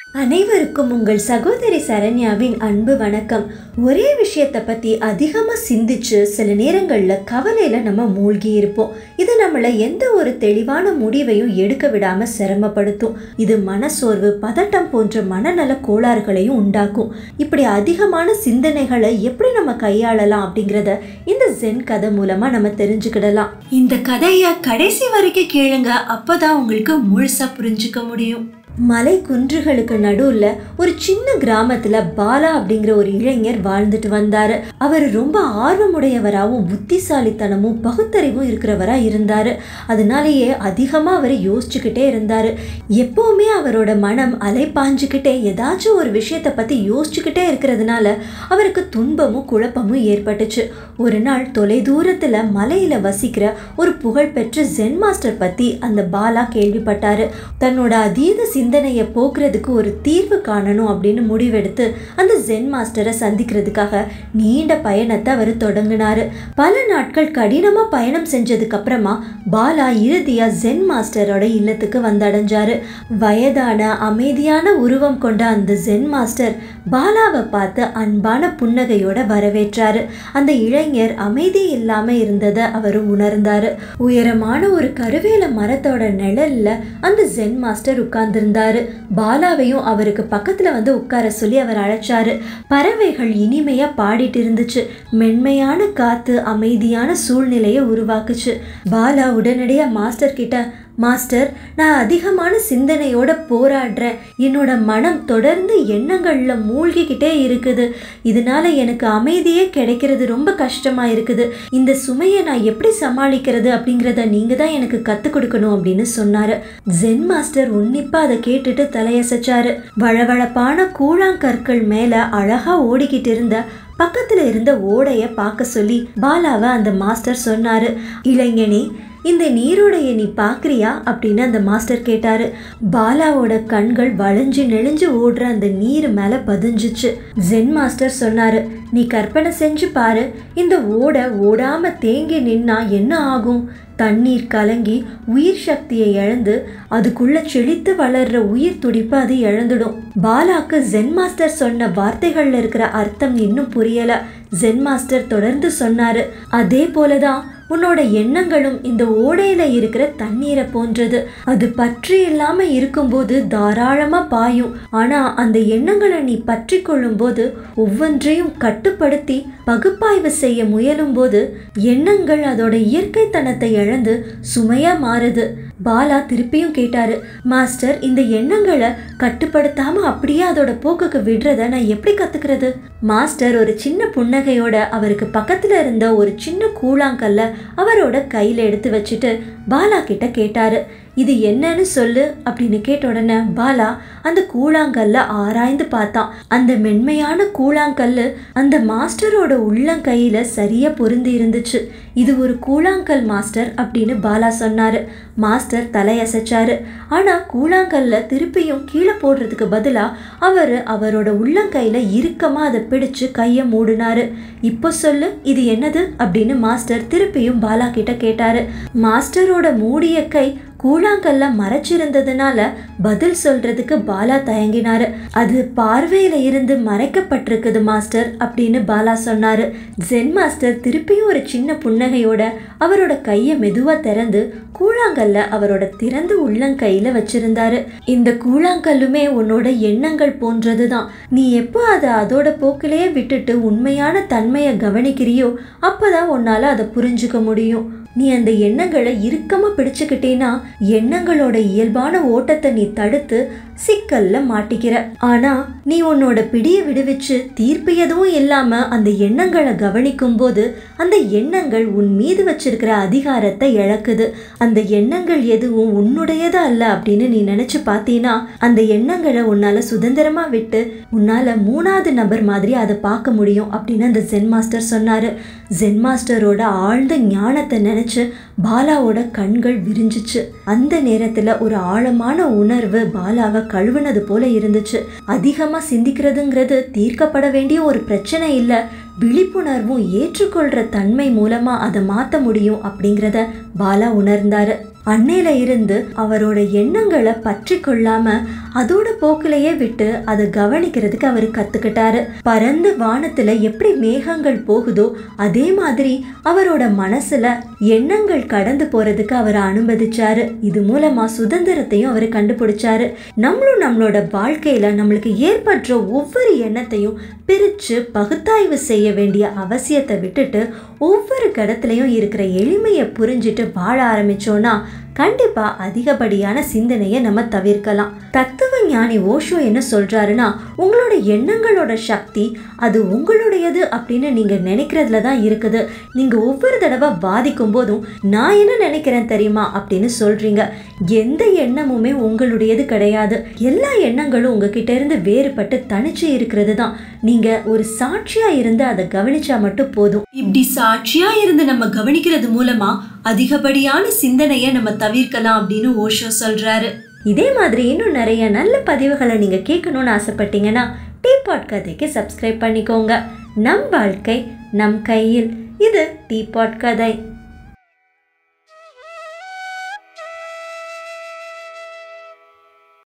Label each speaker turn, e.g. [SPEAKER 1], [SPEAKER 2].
[SPEAKER 1] அனைவருக்கும் உங்கள் சகோதரி சரண்யாவின் அன்பு வணக்கம் ஒரே விஷயத்தை பற்றி அதிகமாக சிந்திச்சு சில நேரங்களில் கவலையில் நம்ம மூழ்கி இருப்போம் இது நம்மளை எந்த ஒரு தெளிவான முடிவையும் எடுக்க விடாமல் சிரமப்படுத்தும் இது மனசோர்வு பதட்டம் போன்ற மனநல கோளாறுகளையும் உண்டாக்கும் இப்படி அதிகமான சிந்தனைகளை எப்படி நம்ம கையாளலாம் அப்படிங்கிறத இந்த ஜென் கதை மூலமாக நம்ம தெரிஞ்சுக்கிடலாம் இந்த கதையை கடைசி வரைக்கும் கேளுங்க அப்பதான் உங்களுக்கு முழுசா புரிஞ்சுக்க முடியும் மலை குன்றுகளுக்கு நடுவுல ஒரு சின்ன கிராமத்துல பாலா அப்படிங்கிற ஒரு இளைஞர் வாழ்ந்துட்டு வந்தாரு அவர் ரொம்ப ஆர்வமுடையவராகவும் புத்திசாலித்தனமும் பகுத்தறிவும் இருக்கிறவரா இருந்தாரு அதனாலேயே அதிகமா அவர் யோசிச்சுக்கிட்டே இருந்தாரு எப்பவுமே அவரோட மனம் அலைப்பாஞ்சுக்கிட்டே ஏதாச்சும் ஒரு விஷயத்தை பத்தி யோசிச்சுக்கிட்டே இருக்கிறதுனால அவருக்கு துன்பமும் குழப்பமும் ஏற்பட்டுச்சு ஒரு நாள் தொலைதூரத்துல மலையில வசிக்கிற ஒரு புகழ்பெற்ற ஜென் மாஸ்டர் பத்தி அந்த பாலா கேள்விப்பட்டாரு தன்னோட அதீத சிந்தனையை போக்குறதுக்கு ஒரு தீர்வு காணணும் அப்படின்னு முடிவெடுத்து அந்த ஜென் மாஸ்டரை சந்திக்கிறதுக்காக நீண்ட பயணத்தை அவர் தொடங்கினாரு பல நாட்கள் கடினமா பயணம் செஞ்சதுக்கு அப்புறமா பாலா இறுதியா ஜென் மாஸ்டரோட இல்லத்துக்கு வந்தடைஞ்சாரு வயதான அமைதியான உருவம் கொண்ட அந்த ஜென் மாஸ்டர் பாலாவை பார்த்து அன்பான புன்னகையோட வரவேற்றாரு அந்த இளைஞர் அமைதி இல்லாம இருந்ததை அவர் உணர்ந்தாரு உயரமான ஒரு கருவேல மரத்தோட நிழல்ல அந்த ஜென் மாஸ்டர் உட்கார்ந்திருந்தாரு பாலாவையும் அவருக்கு பக்கத்துல வந்து உட்கார சொல்லி அவர் அழைச்சாரு பறவைகள் இனிமையா பாடிட்டு இருந்துச்சு மென்மையான காத்து அமைதியான சூழ்நிலையை உருவாக்குச்சு பாலா உடனடியா மாஸ்டர் கிட்ட மாஸ்டர் நான் அதிகமான சிந்தனையோட போராடுறேன் என்னோட மனம் தொடர்ந்து எண்ணங்கள்ல மூழ்கிக்கிட்டே இருக்குது இதனால எனக்கு அமைதியே கிடைக்கிறது ரொம்ப கஷ்டமா இருக்குது இந்த சுமையை நான் எப்படி சமாளிக்கிறது அப்படிங்கிறத நீங்க தான் எனக்கு கற்றுக் கொடுக்கணும் அப்படின்னு சொன்னாரு ஜென் மாஸ்டர் உன்னிப்பா அதை கேட்டுட்டு தலையசைச்சாரு வழவழப்பான கூழாங்கற்கள் மேல அழகா ஓடிக்கிட்டு இருந்த பக்கத்துல இருந்த ஓடைய பார்க்க சொல்லி பாலாவை அந்த மாஸ்டர் சொன்னாரு இளைஞனே இந்த நீரோடைய நீ பார்க்குறியா அப்படின்னு அந்த மாஸ்டர் கேட்டாரு பாலாவோட கண்கள் வளைஞ்சு நெளிஞ்சு ஓடுற அந்த நீர் மேலே பதிஞ்சிச்சு ஜென் மாஸ்டர் சொன்னாரு நீ கற்பனை செஞ்சு பாரு இந்த ஓடை ஓடாம தேங்கி நின்னா என்ன ஆகும் தண்ணீர் கலங்கி உயிர் சக்தியை இழந்து அதுக்குள்ள செழித்து வளர்ற உயிர் துடிப்பு அது இழந்துடும் பாலாக்கு ஜென் மாஸ்டர் சொன்ன வார்த்தைகள்ல இருக்கிற அர்த்தம் இன்னும் புரியல ஜென் மாஸ்டர் தொடர்ந்து சொன்னாரு அதே போலதான் உன்னோட எண்ணங்களும் இந்த ஓடையில இருக்கிற தண்ணீரை போன்றது அது பற்றி இல்லாம இருக்கும்போது தாராளமா பாயும் ஆனா அந்த எண்ணங்களை நீ பற்றி கொள்ளும் போது ஒவ்வொன்றையும் கட்டுப்படுத்தி பகுப்பாய்வு செய்ய முயலும் போது எண்ணங்கள் அதோட இயற்கைத்தனத்தை இழந்து சுமையா மாறுது பாலா திருப்பியும் கேட்டாரு மாஸ்டர் இந்த எண்ணங்களை கட்டுப்படுத்தாம அப்படியே அதோட போக்குக்கு விடுறத நான் எப்படி கத்துக்கிறது மாஸ்டர் ஒரு சின்ன புன்னகையோட அவருக்கு பக்கத்துல இருந்த ஒரு சின்ன கூழாங்கல்ல அவரோட கையில எடுத்து வச்சுட்டு பாலா கிட்ட கேட்டாரு இது என்னன்னு சொல்லு அப்படின்னு கேட்ட உடனே பாலா அந்த கூழாங்கல்ல ஆராய்ந்து பார்த்தான் அந்த மென்மையான கூழாங்கல்லு அந்த மாஸ்டரோட உள்ளங்கையில சரியா பொருந்தி இருந்துச்சு இது ஒரு கூழாங்கல் மாஸ்டர் அப்படின்னு பாலா சொன்னாரு மாஸ்டர் தலையசைச்சாரு ஆனா கூழாங்கல்ல திருப்பியும் கீழே போடுறதுக்கு பதிலா அவரு அவரோட உள்ளங்கையில இறுக்கமா அதை பிடிச்சு கையை மூடினாரு இப்போ சொல்லு இது என்னது அப்படின்னு மாஸ்டர் திருப்பியும் பாலா கிட்ட கேட்டாரு மாஸ்டரோட மூடிய கை கூழாங்கல்ல மறைச்சிருந்ததுனால பதில் சொல்றதுக்கு பாலா தயங்கினாரு அது பார்வையில இருந்து மறைக்கப்பட்டிருக்குது மாஸ்டர் அப்படின்னு பாலா சொன்னாரு ஜென் மாஸ்டர் திருப்பியும் ஒரு சின்ன புன்னகையோட அவரோட கையை மெதுவா திறந்து கூழாங்கல்ல அவரோட திறந்து உள்ளங்கையில வச்சிருந்தாரு இந்த கூழாங்கல்லுமே உன்னோட எண்ணங்கள் போன்றதுதான் நீ எப்போ அதை அதோட போக்கிலேயே விட்டுட்டு உண்மையான தன்மையை கவனிக்கிறியோ அப்பதான் உன்னால அதை புரிஞ்சுக்க முடியும் நீ அந்த எண்ணங்களை இறுக்கமா பிடிச்சுக்கிட்டேன்னா எண்ணங்களோட இயல்பான ஓட்டத்தை நீ தடுத்து சிக்கல்ல மாட்டிக்கிற ஆனா நீ உன்னோட பிடியை விடுவிச்சு தீர்ப்பு எதுவும் இல்லாம அந்த எண்ணங்களை கவனிக்கும் போது அந்த எண்ணங்கள் உன் மீது வச்சிருக்கிற அதிகாரத்தை இழக்குது அந்த எண்ணங்கள் எதுவும் உன்னுடையது அல்ல அப்படின்னு நீ நினைச்சு பார்த்தீன்னா அந்த எண்ணங்களை உன்னால சுதந்திரமா விட்டு உன்னால மூணாவது நபர் மாதிரி அதை பார்க்க முடியும் அப்படின்னு அந்த ஜென் மாஸ்டர் சொன்னாரு ஜென் மாஸ்டரோட ஆழ்ந்த ஞானத்தை நினைச்சு பாலாவோட கண்கள் விரிஞ்சிச்சு அந்த நேரத்துல ஒரு ஆழமான உணர்வு பாலாவை கழுவுனது போல இருந்துச்சு அதிகமா சிந்திக்கிறதுங்கிறது தீர்க்கப்பட வேண்டிய ஒரு பிரச்சனை இல்லை விழிப்புணர்வும் ஏற்றுக்கொள்ற தன்மை மூலமா அதை மாத்த முடியும் அப்படிங்கிறத பாலா உணர்ந்தாரு அன்னையில இருந்து அவரோட எண்ணங்களை பற்றி கொள்ளாம அதோட போக்கிலேயே விட்டு அதை கவனிக்கிறதுக்கு அவர் கத்துக்கிட்டாரு பரந்து வானத்துல எப்படி மேகங்கள் போகுதோ அதே மாதிரி அவரோட மனசுல எண்ணங்கள் கடந்து போறதுக்கு அவர் அனுமதிச்சாரு இது மூலமா சுதந்திரத்தையும் அவர் கண்டுபிடிச்சாரு நம்மளும் நம்மளோட வாழ்க்கையில நம்மளுக்கு ஏற்படுற ஒவ்வொரு எண்ணத்தையும் பிரிச்சு பகுத்தாய்வு செய்ய வேண்டிய அவசியத்தை விட்டுட்டு ஒவ்வொரு கடத்துலையும் இருக்கிற எளிமையை புரிஞ்சுட்டு வாழ ஆரம்பிச்சோன்னா கண்டிப்பா அதிகப்படியான சிந்தனையை நம்ம தவிர்க்கலாம் தத்துவ ஞானி ஓஷோ என்ன சொல்றாருன்னா உங்களோட எண்ணங்களோட சக்தி அது உங்களுடையது அப்படின்னு நீங்க நினைக்கிறதுல தான் இருக்குது நீங்க ஒவ்வொரு தடவை பாதிக்கும் போதும் நான் என்ன நினைக்கிறேன் தெரியுமா அப்படின்னு சொல்றீங்க எந்த எண்ணமுமே உங்களுடையது கிடையாது எல்லா எண்ணங்களும் உங்ககிட்ட இருந்து வேறுபட்டு தனிச்சு இருக்கிறது தான் நீங்க ஒரு சாட்சியா இருந்து அதை கவனிச்சா மட்டும் போதும் இப்படி சாட்சியா இருந்து நம்ம கவனிக்கிறது மூலமா அதிகப்படியான சிந்தனையை நம்ம தவிர்க்கலாம் அப்படின்னு ஓஷோ சொல்றாரு இதே மாதிரி இன்னும் நிறைய நல்ல பதிவுகளை நீங்க கேட்கணும்னு ஆசைப்பட்டீங்கன்னா டீ பாட் கதைக்கு சப்ஸ்கிரைப் பண்ணிக்கோங்க நம் வாழ்க்கை நம் கையில் இது டீ பாட் கதை